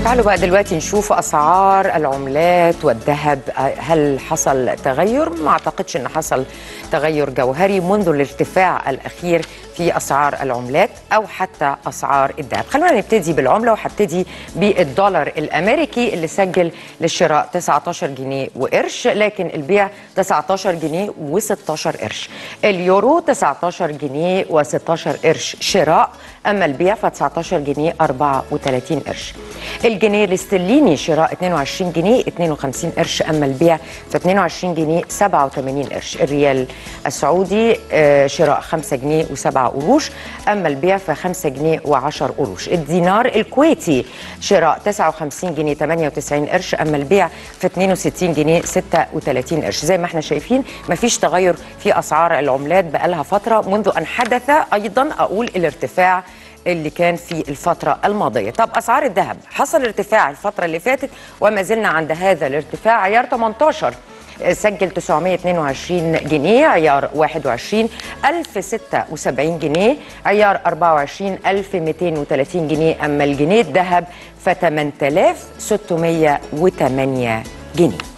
تعالوا بقى دلوقتي نشوف اسعار العملات والذهب هل حصل تغير ما اعتقدش ان حصل تغير جوهري منذ الارتفاع الاخير في اسعار العملات او حتى اسعار الذهب خلونا نبتدي بالعمله وهبتدي بالدولار الامريكي اللي سجل للشراء 19 جنيه وقرش لكن البيع 19 جنيه و16 قرش اليورو 19 جنيه و16 قرش شراء اما البيع ف 19 جنيه 34 قرش الجنيه الاسترليني شراء 22 جنيه 52 قرش اما البيع ف 22 جنيه 87 قرش الريال السعودي آه، شراء 5 جنيه و7 قروش اما البيع ف 5 جنيه و10 قروش الدينار الكويتي شراء 59 جنيه 98 قرش اما البيع ف 62 جنيه 36 قرش زي ما احنا شايفين مفيش تغير في اسعار العملات بقالها فتره منذ ان حدث ايضا اقول الارتفاع اللي كان في الفترة الماضية طب أسعار الذهب حصل ارتفاع الفترة اللي فاتت وما زلنا عند هذا الارتفاع عيار 18 سجل 922 جنيه عيار 21 1076 جنيه عيار 24 1230 جنيه أما الجنيه الذهب ف 8608 جنيه